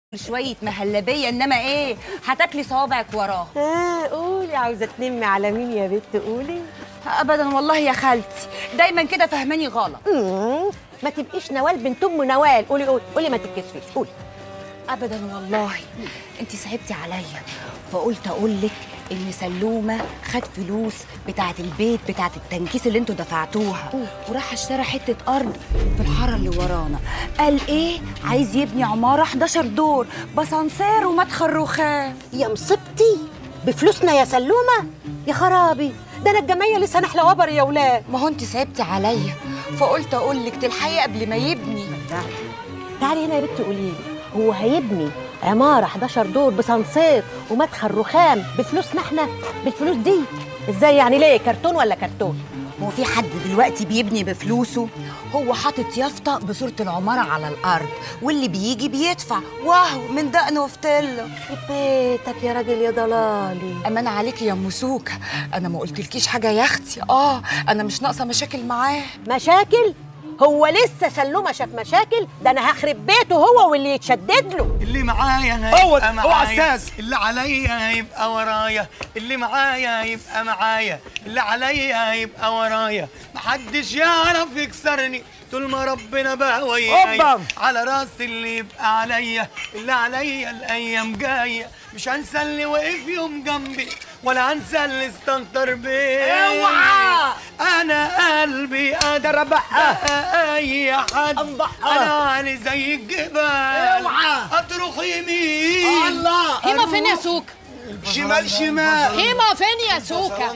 شوية مهلبية انما ايه هتاكلي صوابعك وراه اه قولي عاوزه تنمي على مين يا بنت قولي ابدا والله يا خالتي دايما كده فهماني غلط مم، ما تبقيش نوال بنت ام نوال قولي قولي قولي ما تتكسفيش قولي ابدا والله انت صعبتي عليا فقلت اقول لك ان سلومه خد فلوس بتاعه البيت بتاعه التنكيس اللي انتوا دفعتوها وراح اشترى حته ارض في الحاره اللي ورانا قال ايه عايز يبني عماره 11 دور باسانسير ومدخل رخام يا مصيبتي بفلوسنا يا سلومه يا خرابي ده انا الجمعيه لسه نحله وبر يا ولاد ما هو انت صعبتي عليا فقلت اقول لك تلحقي قبل ما يبني تعالي هنا يا بنت قولي لي هو هيبني عماره 11 دور بسانسير ومدخل رخام بفلوسنا احنا بالفلوس دي ازاي يعني ليه كرتون ولا كرتون هو في حد دلوقتي بيبني بفلوسه هو حاطط يافطه بصوره العماره على الارض واللي بيجي بيدفع واو من دقنه وفتله يخرب بيتك يا راجل يا ضلالي امان عليكي يا مسوكه انا ما قلتلكيش حاجه يا اختي اه انا مش ناقصه مشاكل معاه مشاكل هو لسه سلومه شاف مشاكل ده انا هخرب بيته هو واللي يتشدد له اللي معايا هو هيبقى هو معايا أستاذ. اللي عليا هيبقى ورايا اللي معايا هيبقى معايا اللي عليا هيبقى ورايا محدش يعرف يكسرني طول ما ربنا بقى ويايا أوبا. على راس اللي يبقى عليا اللي عليا الايام جايه مش هنسى اللي وقف يوم جنبي ولا هنسى اللي استنطر بيا اوعى. انا قلبي قادر بقى. اي حد أنبقى. انا علي زي الجبال اوعى. هتروح يمين الله هيما فين يا سوكا؟ شمال شمال هيما فين يا سوكا؟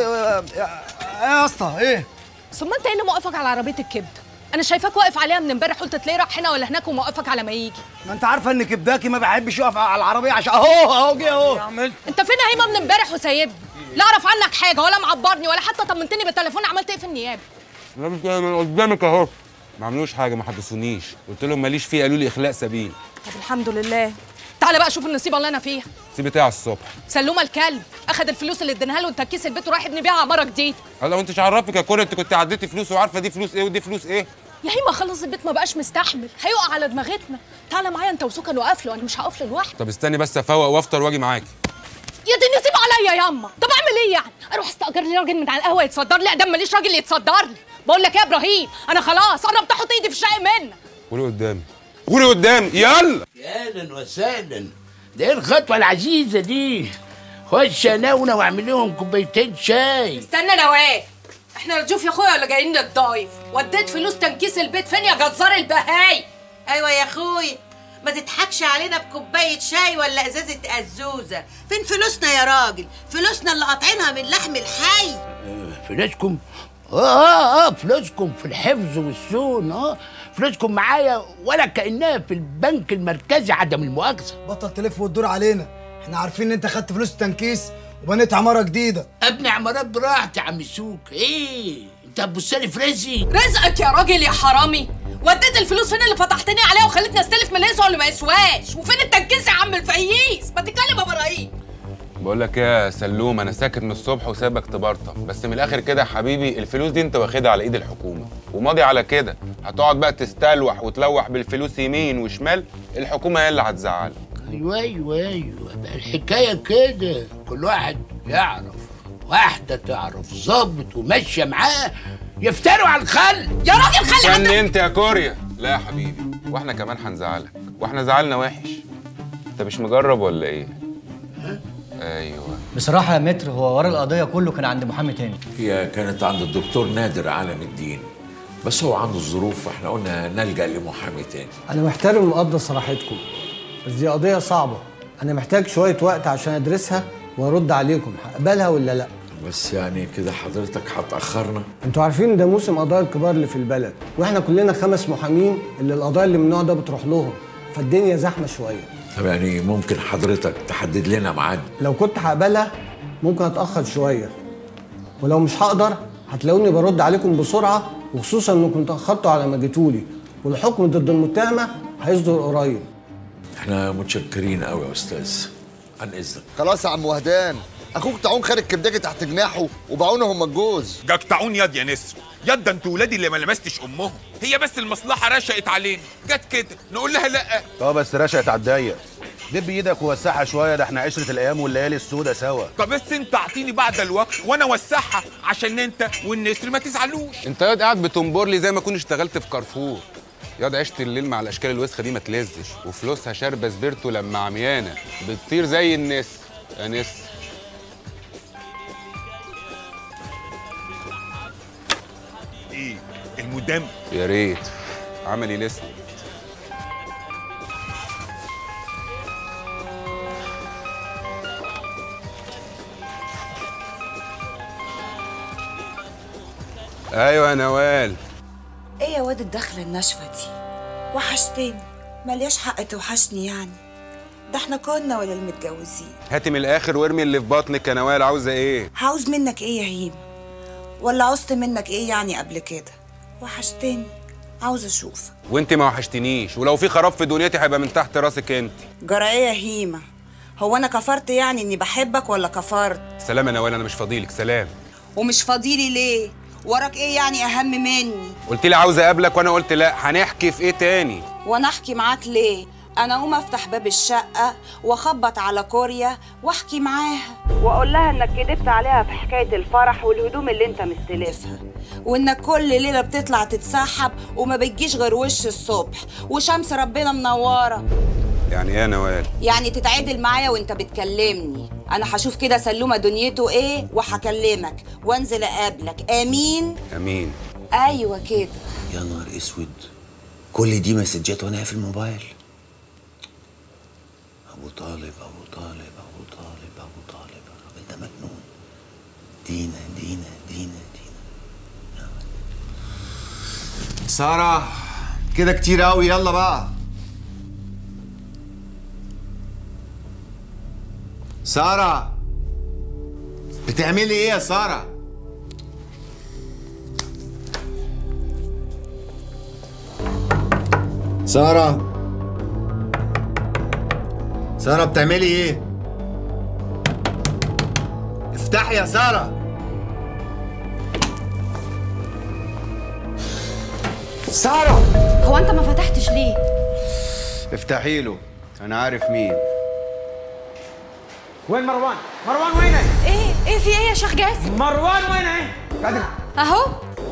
يا اسطى ايه ثم انت ايه اللي موقفك على عربيه الكبده؟ انا شايفاك واقف عليها من امبارح قلت تلاقيه راح هنا ولا هناك وموقفك على ما يجي ما انت عارفه ان كبداكي ما بحبش يقف على العربيه عشان اهو اهو جه اهو عملت انت فين يا هيما من امبارح وسايبني؟ لا اعرف عنك حاجه ولا معبرني ولا حتى طمنتني بالتليفون عملت ايه في النيابه؟ لا مش كده، من قدامك اهو ما عملوش حاجه ما حدثونيش قلت لهم ماليش فيه قالوا لي اخلاء سبيل طب الحمد لله تعالى بقى شوف النصيبه اللي انا فيها سيب بتاع الصبح سلومه الكلب اخد الفلوس اللي اديناها له وتكيس البيت وراح يبني بيها عماره جديده هلا وانت مش عرفك يا كوري انت كنت عديتي فلوس وعارفه دي فلوس ايه ودي فلوس ايه يا هيما خلص البيت ما بقاش مستحمل هيقع على دماغتنا تعالى معايا انت وسوكا نوقف له انا مش هقف له لوحدي طب استني بس افوق وافطر واجي معاكي يا دي نسيب عليا ياما طب اعمل ايه يعني اروح استاجر لي راجل من على القهوه يتصدر لي ادام ماليش راجل يتصدر لي بقول لك ايه يا ابراهيم انا خلاص انا بتحط ايدي في الشقي منك قولي قدامي قولي قدامي يلا يا اهلا وسهلا ده ايه الخطوه العزيزه دي خش يا نونه واعمل لهم كوبايتين شاي استنى نوال احنا رجوف يا اخويا ولا جايين نتضايف وديت فلوس تنكيس البيت فين يا جزار البهاي ايوه يا اخوي ما تضحكش علينا بكوبايه شاي ولا ازازه ازوزه فين فلوسنا يا راجل فلوسنا اللي قاطعينها من لحم الحي فلوسكم اه اه اه فلوسكم في الحفظ والصون اه فلوسكم معايا ولا كانها في البنك المركزي عدم المؤاخذه بطل تلف وتدور علينا احنا عارفين ان انت خدت فلوس التنكيس وبنيت عماره جديده ابني عمارات براحتي يا عم سوك ايه انت هتبص لي في رزقي رزقك يا راجل يا حرامي وديت الفلوس فين اللي فتحتني عليها وخلتني استلف من اللي يسوى واللي ما يسواش وفين التنكيس يا عم الفقيس ما تتكلم يا ابراهيم بقول لك ايه يا سلوم انا ساكت من الصبح وسايبك تبرطم بس من الاخر كده يا حبيبي الفلوس دي انت واخدها على ايد الحكومه وماضي على كده هتقعد بقى تستلوح وتلوح بالفلوس يمين وشمال الحكومه هي اللي هتزعلك ايوه ايوه ايوه بقى الحكايه كده كل واحد يعرف واحده تعرف ظابط وماشيه معاه يفتروا على الخل يا راجل خلي استني عندك انت يا كوريا لا يا حبيبي واحنا كمان هنزعلك واحنا زعلنا وحش انت مش مجرب ولا ايه ايوه بصراحة يا متر هو ورا القضية كله كان عند محامي تاني هي كانت عند الدكتور نادر عالم الدين بس هو عنده ظروف فاحنا قلنا نلجأ لمحامي تاني أنا محترم ومقدر صراحتكم بس دي قضية صعبة أنا محتاج شوية وقت عشان أدرسها وأرد عليكم هقبلها ولا لأ بس يعني كده حضرتك هتأخرنا انتوا عارفين إن ده موسم قضايا الكبار اللي في البلد واحنا كلنا خمس محامين اللي القضايا اللي من النوع ده بتروح لهم فالدنيا زحمة شوية طب يعني ممكن حضرتك تحدد لنا ميعاد لو كنت هقبلها ممكن اتأخر شوية ولو مش هقدر هتلاقوني برد عليكم بسرعة وخصوصا انكم اتأخرتوا على ما جيتولي والحكم ضد المتهمة هيصدر قريب احنا متشكرين قوي يا استاذ عن اذنك خلاص يا عم وهدان اخوك طاعون خارج كبداجي تحت جناحه وباعونا هم الجوز جكتعون يد يا نسر يد انتوا ولادي اللي ما لمستش امهم هي بس المصلحه رشقت علينا جت كده نقول لها لا اه بس رشقت على الضيق دب ايدك ووسعها شويه ده احنا عشره الايام والليالي السوداء سوا طب بس انت اعطيني بعد الوقت وانا اوسعها عشان انت والنسر ما تزعلوش انت ياض قاعد بتنبر لي زي ما كنت اشتغلت في كارفور ياض عشت الليل مع الاشكال الوسخه دي ما تلزش وفلوسها شاربه سبيرتو لما عميانه بتطير زي النسر يا نسر ايه المدام يا ريت عملي لسه ايوه يا نوال ايه يا واد الدخلة الناشفة دي وحشتني ملياش حق توحشني يعني ده احنا كنا ولا المتجوزين هاتي من الاخر وارمي اللي في بطنك يا نوال عاوزه ايه عاوز منك ايه يا هيم ولا عوزت منك ايه يعني قبل كده وحشتني عاوز اشوفك وانت ما وحشتنيش ولو في خراب في دنيتي هيبقى من تحت راسك انت جرى ايه يا هيمة هو انا كفرت يعني اني بحبك ولا كفرت سلام يا نوال انا مش فاضيلك سلام ومش فاضيلي ليه وراك ايه يعني اهم مني قلت لي عاوزه اقابلك وانا قلت لا هنحكي في ايه تاني وانا احكي معاك ليه انا اقوم افتح باب الشقه واخبط على كوريا واحكي معاها واقول لها انك كدبت عليها في حكايه الفرح والهدوم اللي انت مستلفها وانك كل ليله بتطلع تتسحب وما بتجيش غير وش الصبح وشمس ربنا منوره يعني ايه يا نوال يعني تتعادل معايا وانت بتكلمني انا هشوف كده سلومه دنيته ايه وهكلمك وانزل اقابلك امين امين ايوه كده يا نهار اسود كل دي مسجات وانا في الموبايل ابو طالب ابو طالب ابو طالب ابو طالب انت مجنون دينا دينا دينا دينا سارة كده كتير قوي يلا بقى سارة بتعملي ايه يا سارة؟ سارة سارة بتعملي ايه؟ افتحي يا سارة سارة هو انت ما فتحتش ليه افتحي له انا عارف مين وين مروان؟ مروان وينه؟ ايه ايه في ايه يا شيخ جاسم مروان وينه؟ قاعد اهو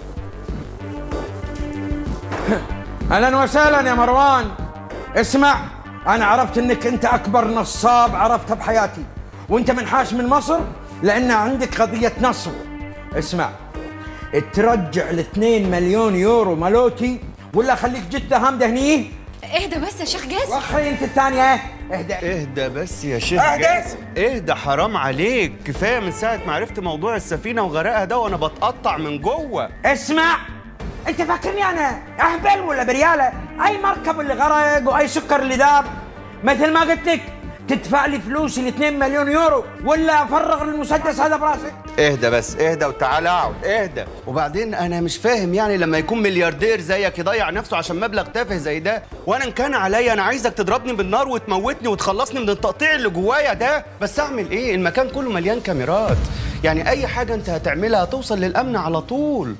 اهلا وسهلا يا مروان اسمع انا عرفت انك انت اكبر نصاب عرفته بحياتي وانت منحاش من مصر لان عندك قضيه نصب اسمع ترجع ال 2 مليون يورو مالوتي ولا خليك جده هامده هنيه اهدى بس يا شيخ جاسم وخي انت الثانيه اهدى اهدى بس يا شيخ اهدى. جاسم اهدى حرام عليك كفايه من ساعه ما عرفت موضوع السفينه وغرقها ده وانا بتقطع من جوه اسمع انت فاكرني انا اهبل ولا برياله اي مركب اللي غرق واي سكر اللي داب مثل ما قلت لك تدفع لي فلوسي ال 2 مليون يورو ولا افرغ المسدس هذا براسك اهدى بس اهدى وتعالى اقعد اهدى وبعدين انا مش فاهم يعني لما يكون ملياردير زيك يضيع نفسه عشان مبلغ تافه زي ده وانا ان كان عليا انا عايزك تضربني بالنار وتموتني وتخلصني من التقطيع اللي جوايا ده بس اعمل ايه المكان كله مليان كاميرات يعني اي حاجه انت هتعملها هتوصل للامن على طول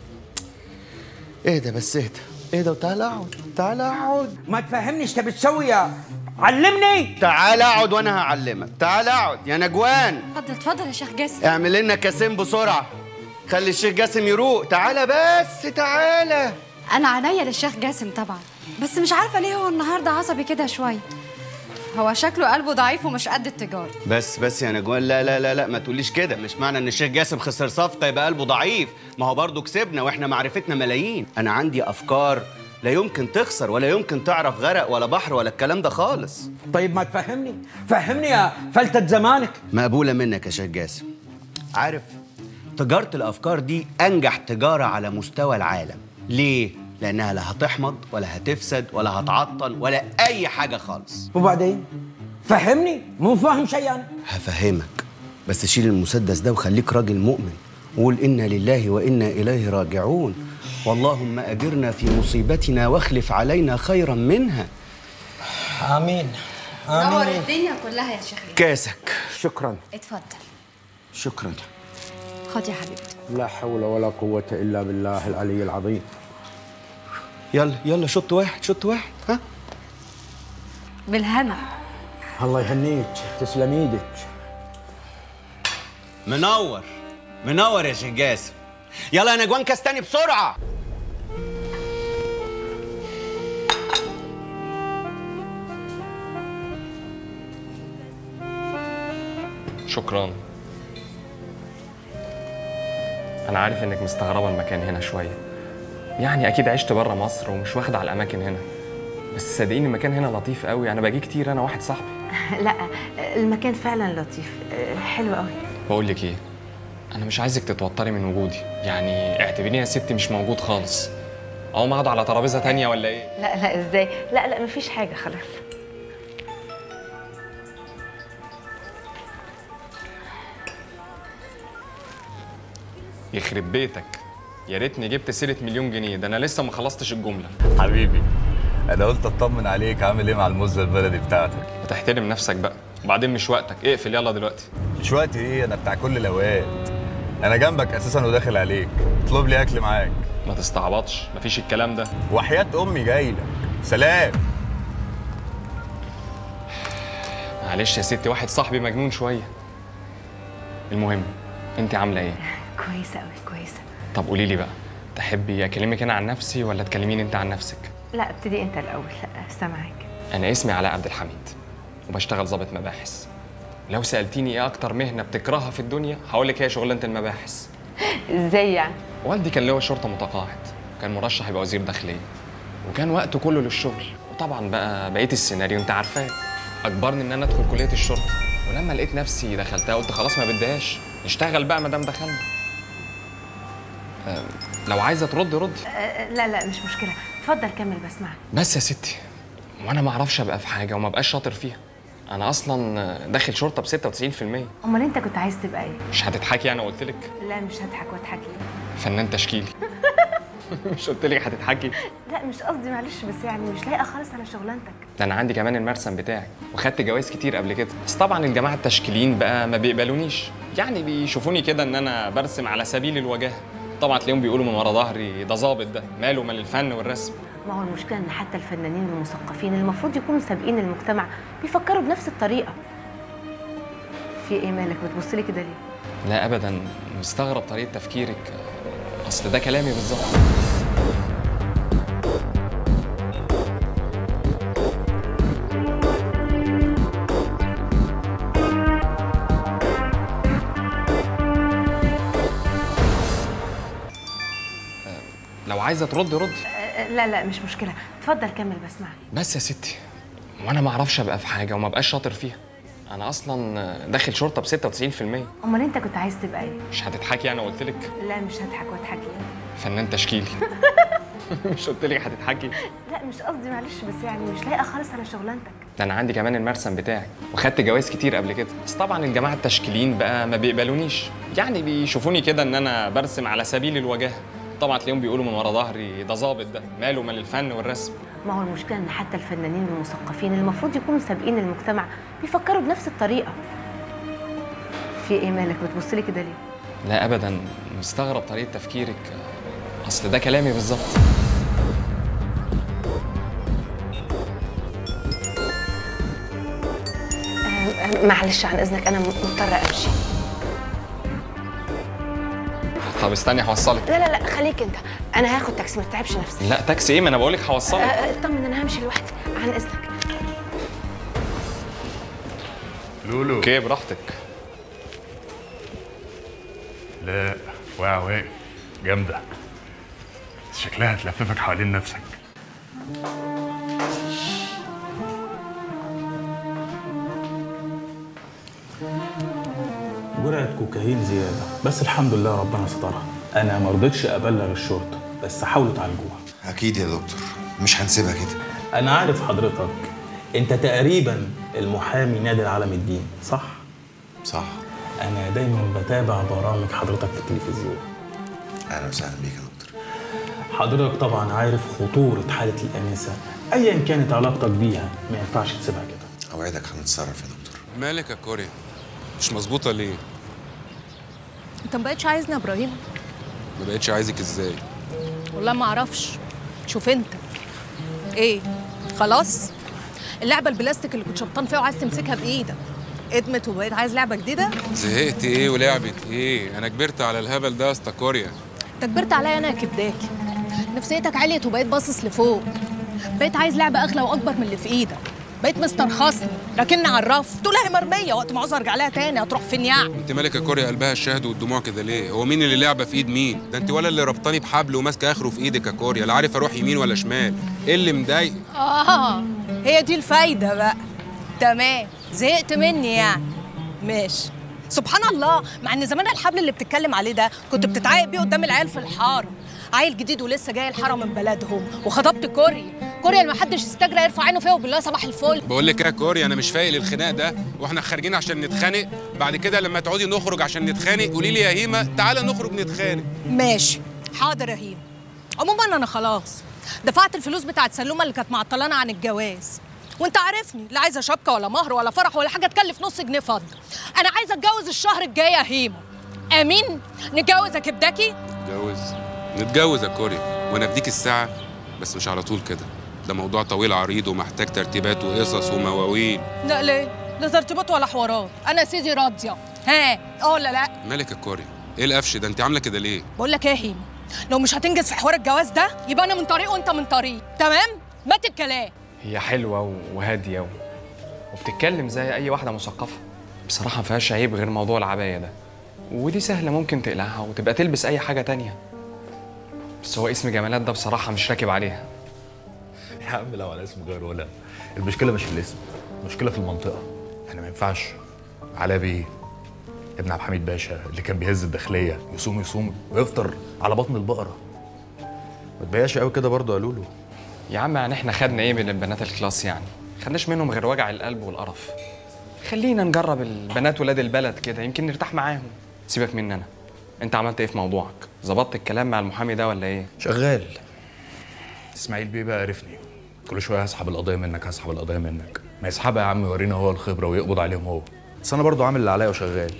اهدى بس اهدى اهدى وتعالى اقعد تعالى اقعد ما تفهمني ايش تبي تسوي يا علمني تعالى اقعد وانا هعلمك تعالى اقعد يا نجوان اتفضل اتفضل يا شيخ جاسم اعمل لنا كاسين بسرعه خلي الشيخ جاسم يروق تعالى بس تعالى انا عينيا للشيخ جاسم طبعا بس مش عارفه ليه هو النهارده عصبي كده شويه هو شكله قلبه ضعيف ومش قد التجاره بس بس يا نجوان لا لا لا لا ما تقوليش كده مش معنى ان الشيخ جاسم خسر صفقه يبقى قلبه ضعيف ما هو برضه كسبنا واحنا معرفتنا ملايين انا عندي افكار لا يمكن تخسر ولا يمكن تعرف غرق ولا بحر ولا الكلام ده خالص طيب ما تفهمني فهمني يا فلتة زمانك مقبولة منك يا شيخ جاسم عارف تجارة الأفكار دي أنجح تجارة على مستوى العالم ليه؟ لأنها لا هتحمض ولا هتفسد ولا هتعطل ولا أي حاجة خالص وبعدين فهمني مو فاهم شيء انا هفهمك بس شيل المسدس ده وخليك راجل مؤمن وقول إنا لله وإنا إليه راجعون واللهم أجرنا في مصيبتنا واخلف علينا خيرا منها امين نور الدنيا كلها يا شيخ كاسك شكرا اتفضل شكرا خد يا حبيبتي لا حول ولا قوة إلا بالله العلي العظيم يلا يلا شط واحد شط واحد ها بالهنا الله يهنيك تسلم ايدك منور منور يا شيخ جاسم يلا يا نجوان كاس تاني بسرعه شكرا انا عارف انك مستغربه المكان هنا شويه يعني اكيد عشت بره مصر ومش واخد على الاماكن هنا بس صدقيني المكان هنا لطيف قوي انا باجي كتير انا واحد صاحبي لا المكان فعلا لطيف حلو قوي بقول لك ايه انا مش عايزك تتوتري من وجودي يعني اعتبريني يا ستي مش موجود خالص او ما اقعد على ترابيزه تانية ولا ايه لا لا ازاي لا لا مفيش حاجه خلاص يخرب بيتك يا ريتني جبت سيره مليون جنيه ده انا لسه ما خلصتش الجمله حبيبي انا قلت اطمن عليك عامل ايه مع المزه البلدي بتاعتك تحترم نفسك بقى وبعدين مش وقتك اقفل يلا دلوقتي مش وقت ايه انا بتاع كل الاوقات انا جنبك اساسا وداخل عليك اطلب لي اكل معاك ما تستعبطش مفيش الكلام ده وحياه امي جاي لك سلام معلش يا ستي واحد صاحبي مجنون شويه المهم انت عامله ايه كويسه قوي كويسه طب قولي لي بقى تحبي اكلمك انا عن نفسي ولا تكلميني انت عن نفسك لا ابتدي انت الاول لا سامعك انا اسمي علاء عبد الحميد وبشتغل ضابط مباحث لو سالتيني ايه اكتر مهنه بتكرهها في الدنيا هقول لك هي شغلانه المباحث ازاي يعني والدي كان لواء شرطه متقاعد كان مرشح يبقى وزير داخليه وكان وقته كله للشغل وطبعا بقى بقيت السيناريو انت عارفاه اجبرني ان انا ادخل كليه الشرطه ولما لقيت نفسي دخلتها قلت خلاص ما بديهاش نشتغل بقى ما دام دخلنا أم، لو عايزه تردي ردي أه، لا لا مش مشكله اتفضل كمل بسمعك بس يا ستي وانا ما اعرفش ابقى في حاجه وما ابقاش شاطر فيها انا اصلا داخل شرطه ب 96% امال انت كنت عايز تبقى ايه مش هتضحكي انا قلت لك لا مش هضحك واضحك ليه فنان تشكيلي مش قلت لك هتضحكي لا مش قصدي معلش بس يعني مش لايقه خالص على شغلانتك ده انا عندي كمان المرسم بتاعي وخدت جوائز كتير قبل كده بس طبعا الجماعه التشكيليين بقى ما بيقبلونيش يعني بيشوفوني كده ان انا برسم على سبيل الوجاهه طبعا تلاقيهم بيقولوا من ورا ظهري ده ظابط ده ماله مال الفن والرسم ما هو المشكله ان حتى الفنانين المثقفين المفروض يكونوا سابقين المجتمع بيفكروا بنفس الطريقه في ايه مالك بتبص لي كده ليه لا ابدا مستغرب طريقه تفكيرك اصل ده كلامي بالظبط لو عايزه تردي ردي أه، لا لا مش مشكله اتفضل كمل بسمعك بس يا ستي وانا ما اعرفش ابقى في حاجه وما ابقاش شاطر فيها انا اصلا داخل شرطه ب 96% امال انت كنت عايز تبقى ايه مش هتضحكي انا قلت لك لا مش هضحك واضحك ليه فنان تشكيلي مش قلت لك هتضحكي لا مش قصدي معلش بس يعني مش لايقه خالص على شغلانتك ده انا عندي كمان المرسم بتاعي وخدت جوائز كتير قبل كده بس طبعا الجماعه التشكيليين بقى ما بيقبلونيش يعني بيشوفوني كده ان انا برسم على سبيل الوجاهه طبعا تلاقيهم بيقولوا من ورا ظهري ده ظابط ده ماله مال الفن والرسم ما هو المشكله ان حتى الفنانين المثقفين المفروض يكونوا سابقين المجتمع بيفكروا بنفس الطريقه في ايه مالك بتبص لي كده ليه لا ابدا مستغرب طريقه تفكيرك اصل ده كلامي بالظبط أه، أه، معلش عن اذنك انا مضطره امشي طب استني هوصلك لا لا لا خليك انت انا هاخد تاكسي ما تتعبش نفسك لا تاكسي ايه ما انا بقول لك أه، هوصلك أه، اطمن انا همشي لوحدي عن اذنك لولو اوكي براحتك لا واقع واقف جامدة شكلها هتلففك حوالين نفسك جرعة كوكايين زيادة بس الحمد لله ربنا سترها أنا ما رضيتش أبلغ الشرطة بس حاولوا تعالجوها اكيد يا دكتور مش هنسيبها كده أنا عارف حضرتك أنت تقريبا المحامي نادر علم الدين صح؟ صح أنا دايما بتابع برامج حضرتك في التلفزيون اهلا وسهلا بيك يا دكتور حضرتك طبعا عارف خطورة حالة الأنسة أيا كانت علاقتك بيها ما ينفعش تسيبها كده اوعدك هنتصرف يا دكتور مالك يا كوريا مش مظبوطه ليه انت ما بقتش عايزني يا ابراهيم ما بقتش عايزك ازاي والله ما اعرفش شوف انت ايه خلاص اللعبه البلاستيك اللي كنت شبطان فيها وعايز تمسكها بايدك ادمت وبقيت عايز لعبه جديده زهقت ايه ولعبة ايه انا كبرت على الهبل ده يا اسطى كوريا انت كبرت عليا انا يا كبداكي نفسيتك عليت وبقيت باصص لفوق بقيت عايز لعبه اغلى واكبر من اللي في ايدك بقيت مسترخصني راكني على الرف تقول هي مرميه وقت ما عاوز ارجع لها تاني هتروح فين يعني انت مالك يا كوريا قلبها الشهد والدموع كده ليه هو مين اللي لعبه في ايد مين ده انت ولا اللي ربطاني بحبل وماسكه اخره في ايدك يا كوريا لا عارف اروح يمين ولا شمال ايه اللي مضايق اه هي دي الفايده بقى تمام زهقت مني يعني ماشي سبحان الله مع ان زمان الحبل اللي بتتكلم عليه ده كنت بتتعايق بيه قدام العيال في الحاره عيل جديد ولسه جاي الحاره من بلدهم وخطبت كوريا كوريا اللي محدش استجرى يرفع عينه فيها وبالله صباح الفل بقول لك ايه يا كوريا انا مش فايق للخناق ده واحنا خارجين عشان نتخانق بعد كده لما تعودي نخرج عشان نتخانق قولي لي يا هيمه تعالى نخرج نتخانق ماشي حاضر يا هيم عموما انا خلاص دفعت الفلوس بتاعت سلومه اللي كانت معطلانه عن الجواز وانت عارفني لا عايزه شبكه ولا مهر ولا فرح ولا حاجه تكلف نص جنيه فضه انا عايزه اتجوز الشهر الجاي يا هيمه امين نتجوز يا كبداكي نتجوز نتجوز يا كوريا وانا اديك الساعه بس مش على طول كده ده موضوع طويل عريض ومحتاج ترتيبات وقصص ومواويل لا ليه لا ترتيبات ولا حوارات انا يا سيدي راضيه ها اه ولا لا مالك يا كوريا ايه القفش ده انت عامله كده ليه بقول لك ايه يا هيمه لو مش هتنجز في حوار الجواز ده يبقى انا من طريق وانت من طريق تمام مات الكلام هي حلوة و- وهادية و... وبتتكلم زي أي واحدة مثقفة بصراحة ما فيهاش عيب غير موضوع العباية ده ودي سهلة ممكن تقلعها وتبقى تلبس أي حاجة تانية بس هو اسم جمالات ده بصراحة مش راكب عليها يا عم لو على اسم غير ولا المشكله مش في الاسم المشكله في المنطقه احنا ما ينفعش علاء بيه ابن عبد الحميد باشا اللي كان بيهز الداخليه يصوم يصوم ويفطر على بطن البقره ما تبياش قوي كده برضه يا لولو يا عم يعني احنا خدنا ايه من البنات الكلاس يعني خدناش منهم غير وجع القلب والقرف خلينا نجرب البنات ولاد البلد كده يمكن نرتاح معاهم سيبك مني انا انت عملت ايه في موضوعك ظبطت الكلام مع المحامي ده ولا ايه شغال اسماعيل بيه بقى عرفني كل شويه هسحب القضيه منك هسحب القضيه منك ما يسحبها يا عم يورينا هو الخبره ويقبض عليهم هو بس انا برضو عامل اللي عليا وشغال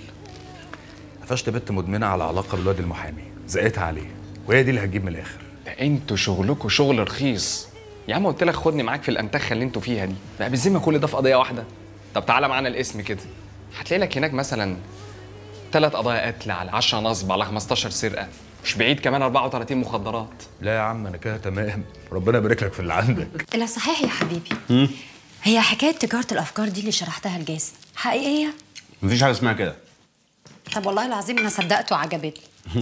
قفشت بنت مدمنه على علاقه بالواد المحامي زقتها عليه وهي دي اللي هتجيب من الاخر ده انتوا شغلكوا شغل رخيص يا عم قلت لك خدني معاك في الانتخه اللي انتوا فيها دي بقى بالذمه كل ده في قضيه واحده طب تعالى معانا الاسم كده هتلاقي لك هناك مثلا ثلاث قضايا قتل على 10 نصب على 15 سرقه مش بعيد كمان 34 مخدرات لا يا عم انا كده تمام ربنا يبارك لك في اللي عندك لا صحيح يا حبيبي هي حكايه تجاره الافكار دي اللي شرحتها لجاسم حقيقيه مفيش حاجه اسمها كده طب والله العظيم انا صدقت وعجبتني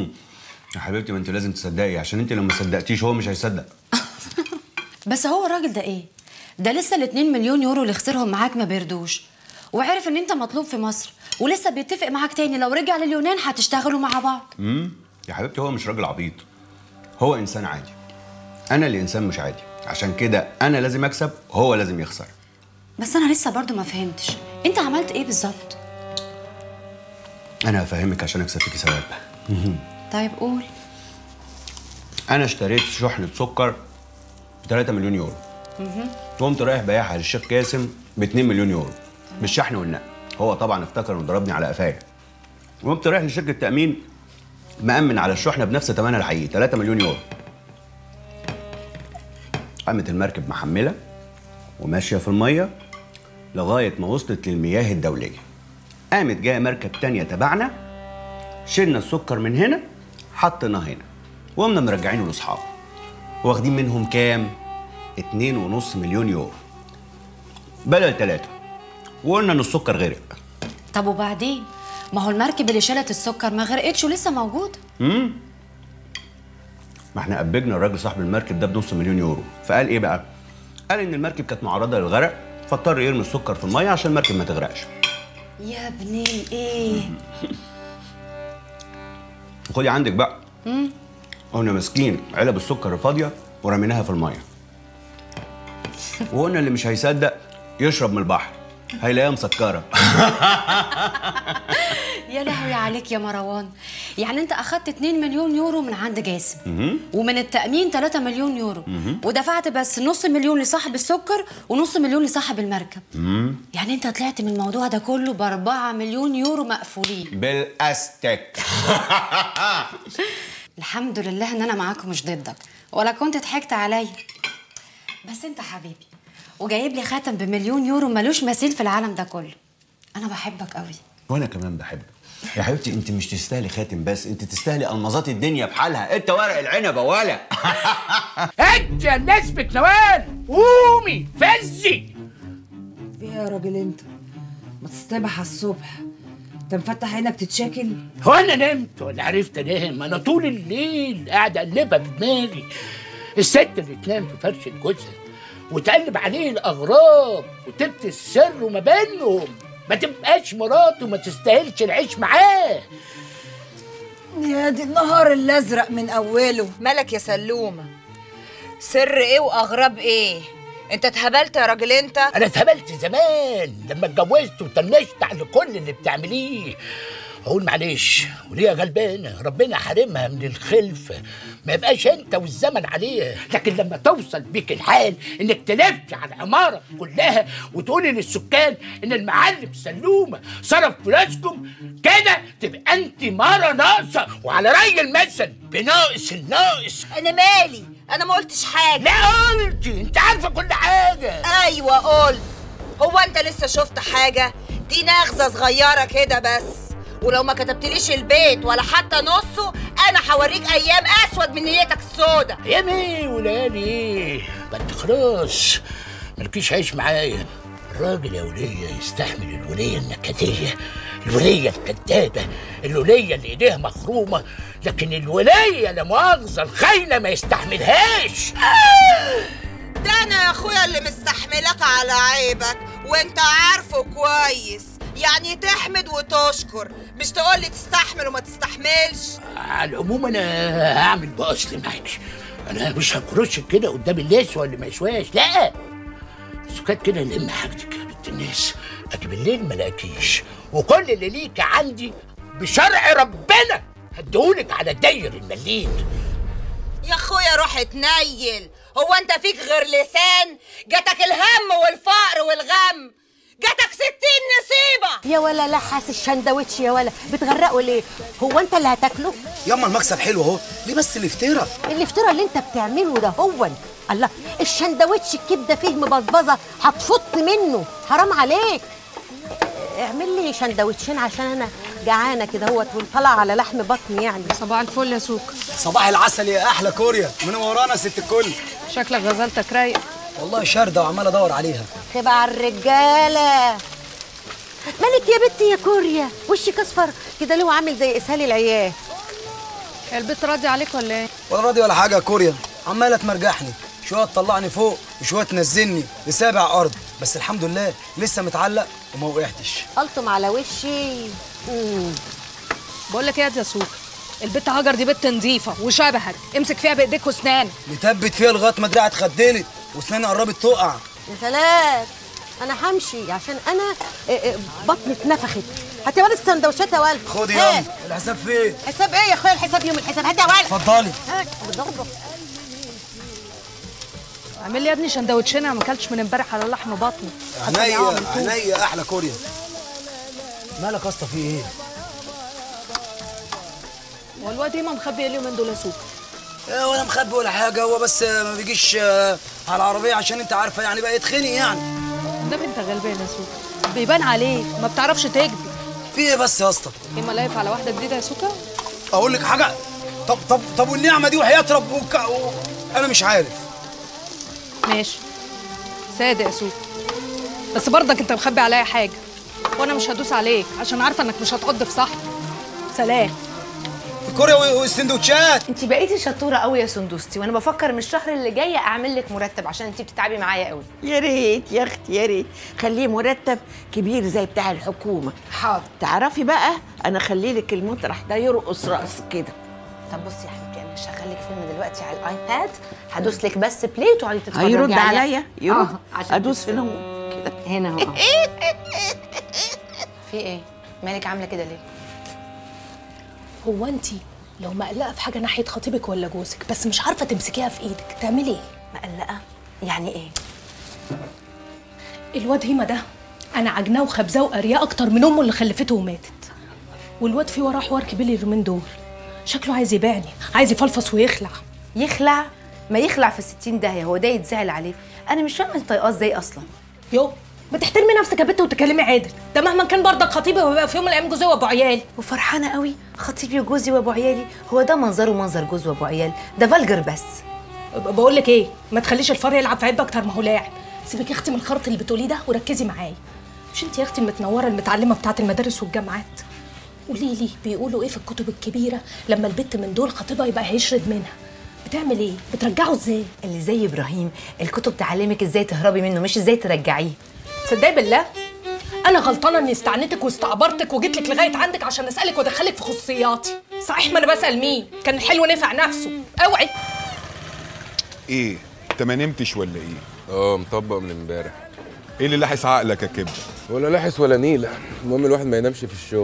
يا حبيبتي ما انت لازم تصدقي عشان انت لو ما صدقتيش هو مش هيصدق بس هو الراجل ده ايه ده لسه ال 2 مليون يورو اللي خسرهم معاك ما بيردوش وعرف ان انت مطلوب في مصر ولسه بيتفق معاك تاني لو رجع لليونان هتشتغلوا مع بعض امم يا حبيبتي هو مش راجل عبيط هو انسان عادي انا اللي انسان مش عادي عشان كده انا لازم اكسب وهو لازم يخسر بس انا لسه برضو ما فهمتش انت عملت ايه بالظبط انا هفهمك عشان اكسب فيكي ثواب طيب قول انا اشتريت شحنه سكر ب 3 مليون يورو قمت رايح بايعها للشيخ قاسم ب 2 مليون يورو بالشحن والنقل هو طبعا افتكر انه ضربني على قفايا وقمت رايح لشركه تامين مأمن على الشحنه بنفس ثمنها الحقيقي 3 مليون يورو قامت المركب محمله وماشيه في الميه لغايه ما وصلت للمياه الدوليه قامت جايه مركب تانية تبعنا شلنا السكر من هنا حطيناه هنا وقمنا مرجعينه لاصحابه واخدين منهم كام؟ اتنين ونص مليون يورو بدل تلاتة وقلنا ان السكر غرق طب وبعدين ما هو المركب اللي شالت السكر ما غرقتش ولسه موجوده امم ما احنا قبجنا الراجل صاحب المركب ده بنص مليون يورو فقال ايه بقى؟ قال ان المركب كانت معرضه للغرق فاضطر يرمي السكر في الميه عشان المركب ما تغرقش يا ابني ايه وخدي عندك بقى مم. قمنا ماسكين علب السكر الفاضيه ورميناها في الميه وقلنا اللي مش هيصدق يشرب من البحر هيلاقيها مسكره يا لهوي عليك يا مروان يعني انت اخدت 2 مليون يورو من عند جاسم ومن التأمين 3 مليون يورو ودفعت بس نص مليون لصاحب السكر ونص مليون لصاحب المركب يعني انت طلعت من الموضوع ده كله ب 4 مليون يورو مقفولين بالاستك الحمد لله ان انا معاك ومش ضدك ولا كنت ضحكت عليا بس انت حبيبي وجايب لي خاتم بمليون يورو ملوش مثيل في العالم ده كله انا بحبك قوي وانا كمان بحبك يا حبيبتي انت مش تستاهلي خاتم بس انت تستاهلي المظات الدنيا بحالها انت ورق العنب يا ولا انت يا نسبة نوال قومي فزي في ايه يا راجل انت ما تصطبح على الصبح انت مفتح عينك تتشاكل هو انا نمت ولا عرفت انام انا طول الليل قاعد اقلبها بدماغي الست اللي تنام في فرشة جوزها وتقلب عليه الاغراب وتبكي السر ما بينهم ما تبقاش مراته ما تستاهلش العيش معاه يا دي النهار الازرق من اوله مالك يا سلومه سر ايه واغراب ايه انت اتهبلت يا راجل انت انا اتهبلت زمان لما اتجوزت وطنشت على كل اللي بتعمليه اقول معلش وليه غلبانه ربنا حارمها من الخلفه ما يبقاش انت والزمن عليها لكن لما توصل بيك الحال انك تلف على العماره كلها وتقولي للسكان ان المعلم سلومه صرف فلوسكم كده تبقى انت مره ناقصه وعلى راي المثل بناقص الناقص انا مالي انا ما قلتش حاجه لا قلتي انت عارفه كل حاجه ايوه قلت هو انت لسه شفت حاجه دي نغزه صغيره كده بس ولو ما كتبتليش البيت ولا حتى نصه انا هوريك ايام اسود من نيتك السودا ايام ايه وليالي ايه ما انت خلاص مالكيش عيش معايا الراجل يا ولية يستحمل الولية النكدية الولية الكدابة الولية اللي ايديها مخرومة لكن الولية لا مؤاخذة الخاينة ما يستحملهاش ده انا يا اخويا اللي مستحملك على عيبك وانت عارفه كويس يعني تحمد وتشكر مش تقولي تستحمل وما تستحملش على العموم انا هعمل باصل معاكي انا مش هكرشك كده قدام النسوة اللي ما يسواش لا سكات كده لم حاجتك يا بنت الناس اجي بالليل ما لاقيش وكل اللي ليك عندي بشرع ربنا هديهولك على الداير المليت يا اخويا روح اتنيل هو انت فيك غير لسان جاتك الهم والفقر والغم جاتك ستين نصيبة يا ولا لحس الشندوتش يا ولا بتغرقوا ليه هو انت اللي هتاكله ياما المكسب حلو اهو ليه بس الافتراء الافتراء اللي انت بتعمله ده هو الله الشندوتش الكبده فيه مبظبظه هتفط منه حرام عليك اعمل لي شندوتشين عشان انا جعانه كده اهوت وطلع على لحم بطني يعني صباح الفل يا سوق صباح العسل يا احلى كوريا من ورانا ست الكل شكلك غزلتك رايق والله شارده وعمال ادور عليها خيب على الرجاله مالك يا بنتي يا كوريا وشك اصفر كده ليه عامل زي اسهال العيال البيت راضي عليك ولا ايه ولا راضي ولا حاجه يا كوريا عماله تمرجحني شويه تطلعني فوق وشويه تنزلني لسابع ارض بس الحمد لله لسه متعلق وما وقعتش قلتم على وشي مم. بقول لك ايه يا سوق البت هاجر دي بنت نظيفه وشبهك امسك فيها بايديك واسنان متبت فيها لغايه ما دراعي اتخدلت واسناني قربت تقع يا سلام انا همشي عشان انا آه، آه، بطني اتنفخت هاتي ولد السندوتشات يا ولد خدي ها. يلا الحساب فين حساب ايه يا اخويا الحساب يوم الحساب هاتي يا ولد اتفضلي هات بالضربة. اعمل لي يا ابني شندوتشين انا ما اكلتش من امبارح على لحم بطني عينيا عينيا احلى كوريا مالك يا اسطى في ايه هو الواد ايه ما مخبي ايه اليومين دول يا سوق إيه ولا مخبي ولا حاجه هو بس ما بيجيش آه، على العربيه عشان انت عارفه يعني بقى يتخنق يعني ده انت غلبان يا سوق بيبان عليك ما بتعرفش تكذب في ايه بس يا اسطى ايه ما لايف على واحده جديده يا سوكا اقول لك حاجه طب طب طب والنعمه دي وحياه ربك و... انا مش عارف ماشي صادق يا سوق بس برضك انت مخبي عليا حاجه وانا مش هدوس عليك عشان عارفه انك مش هتعض في صاحبي سلام كوريا والسندوتشات انت بقيتي شطوره قوي يا سندوستي وانا بفكر من الشهر اللي جاي اعمل لك مرتب عشان انت بتتعبي معايا قوي يا ريت يا اختي يا ريت خليه مرتب كبير زي بتاع الحكومه حاضر تعرفي بقى انا خلي لك المطرح ده يرقص رقص كده طب بصي يا حبيبتي انا هشغل لك فيلم دلوقتي على الايباد هدوس لك بس بلاي وتقعدي تتفرجي هيرد عليه. عليا يرد آه، عشان ادوس تت- هنا اهو كده هنا اهو في ايه مالك عامله كده ليه هو انت لو مقلقه في حاجه ناحيه خطيبك ولا جوزك بس مش عارفه تمسكيها في ايدك تعملي ايه مقلقه يعني ايه الواد هيما ده انا عجناه وخبزاه وقرياه اكتر من امه اللي خلفته وماتت والواد في وراه حوار كبير اليومين دول شكله عايز يبيعني عايز يفلفص ويخلع يخلع ما يخلع في 60 داهيه هو ده يتزعل عليه انا مش فاهمه انت طايقاه ازاي اصلا يو ما تحترمي نفسك يا بنت وتكلمي عادل ده مهما كان برضك خطيبي ويبقى في يوم من الايام جوزي وابو عيال وفرحانه قوي خطيبي وجوزي وابو عيالي هو ده منظره منظر جوز وابو عيال ده فالجر بس بقول لك ايه ما تخليش الفار يلعب في عيب اكتر ما هو لاعب سيبك يا اختي من الخرط اللي بتقوليه ده وركزي معايا مش انت يا اختي المتنوره المتعلمه بتاعه المدارس والجامعات قولي لي بيقولوا ايه في الكتب الكبيره لما البت من دول خطيبها يبقى هيشرد منها بتعمل ايه بترجعه ازاي اللي زي ابراهيم الكتب تعلمك ازاي تهربي منه مش ازاي ترجعيه تصدقي بالله انا غلطانه اني استعنتك واستعبرتك وجيت لك لغايه عندك عشان اسالك وادخلك في خصوصياتي صحيح ما انا بسال مين كان الحلو نفع نفسه اوعي ايه انت ما نمتش ولا ايه اه مطبق من امبارح ايه اللي لاحس عقلك يا كبده ولا لاحس ولا نيله المهم الواحد ما ينامش في الشغل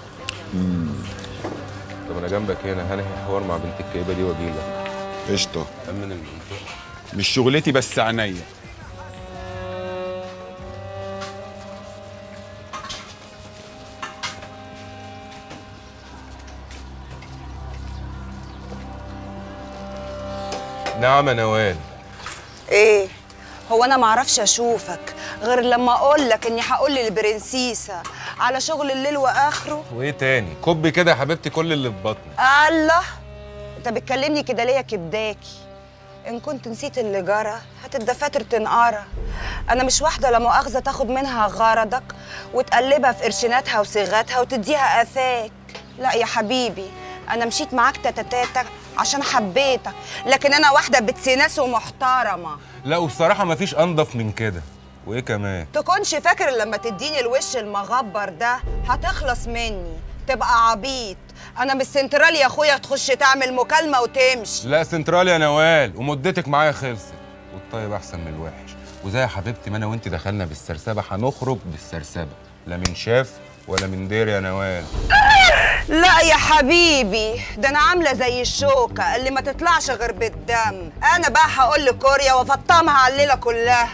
طب انا جنبك هنا هنهي حوار مع بنت الكئيبه دي واجيلك قشطه امن المنطقه مش شغلتي بس عينيا نعم يا نوال ايه هو انا معرفش اشوفك غير لما اقول لك اني هقول للبرنسيسه على شغل الليل واخره وايه تاني كبي كده يا حبيبتي كل اللي في بطني الله انت بتكلمني كده ليه يا كبداكي ان كنت نسيت اللي جرى هات الدفاتر تنقرا انا مش واحده لا مؤاخذه تاخد منها غرضك وتقلبها في قرشيناتها وصيغاتها وتديها اثاك لا يا حبيبي انا مشيت معاك تتتاتا عشان حبيتك لكن انا واحده بتسيناس ومحترمه لا وبصراحه مفيش انضف من كده وايه كمان تكونش فاكر لما تديني الوش المغبر ده هتخلص مني تبقى عبيط انا مش سنترال يا اخويا تخش تعمل مكالمه وتمشي لا سنترال يا نوال ومدتك معايا خلصت والطيب احسن من الوحش وزي يا حبيبتي ما انا وانت دخلنا بالسرسبه هنخرج بالسرسبه لا من شاف ولا من دير يا نوال لا يا حبيبي ده انا عامله زي الشوكه اللي ما تطلعش غير بالدم انا بقى هقول لكوريا وافطمها على الليله كلها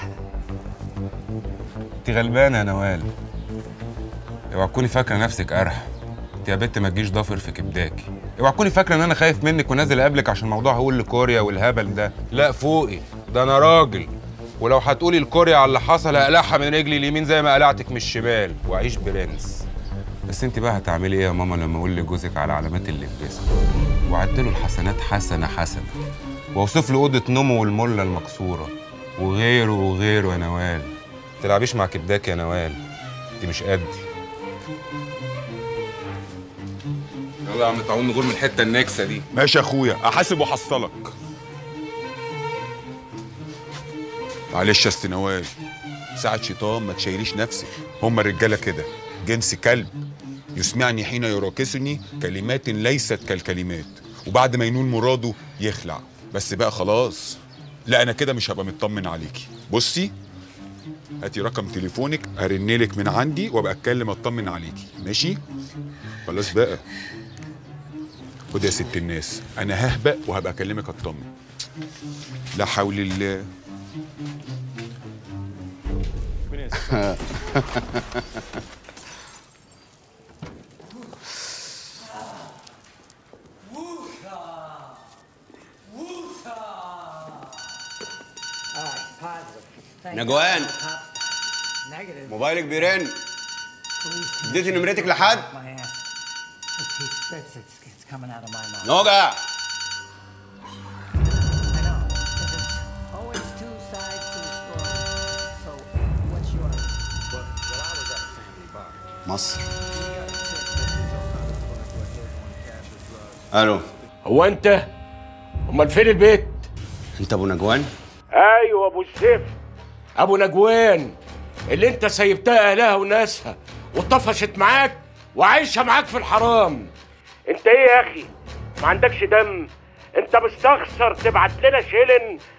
انت غلبانه يا نوال اوعى تكوني فاكره نفسك قرح انت يا بت ما تجيش ضافر في كبداكي اوعى تكوني فاكره ان انا خايف منك ونازل اقابلك عشان موضوع هقول لكوريا والهبل ده لا فوقي ده انا راجل ولو هتقولي لكوريا على اللي حصل هقلعها من رجلي اليمين زي ما قلعتك من الشمال واعيش برنس بس انت بقى هتعملي ايه يا ماما لما اقول لجوزك على علامات اللي في جسمه وعدله الحسنات حسنه حسنه واوصف له اوضه نومه والمله المكسوره وغيره وغيره يا نوال ما تلعبيش مع كبداك يا نوال انت مش قدي يلا يا عم تعون نغور من الحته النكسه دي ماشي يا اخويا احاسب واحصلك معلش يا أست نوال ساعة شيطان ما تشيليش نفسك هما الرجالة كده جنس كلب يسمعني حين يراكسني كلمات ليست كالكلمات وبعد ما ينول مراده يخلع بس بقى خلاص لا انا كده مش هبقى مطمن عليكي بصي هاتي رقم تليفونك ارنلك من عندي وابقى اتكلم اطمن عليكي ماشي خلاص بقى خد يا ست الناس انا ههبق وهبقى اكلمك اطمن لا حول الله نجوان موبايلك بيرن اديتي نمرتك لحد نوجع مصر الو هو انت امال فين البيت انت ابو نجوان ايوه ابو الزفت ابو نجوان اللي انت سيبتها اهلها وناسها وطفشت معاك وعايشه معاك في الحرام انت ايه يا اخي ما عندكش دم انت مستخسر تبعت لنا شيلن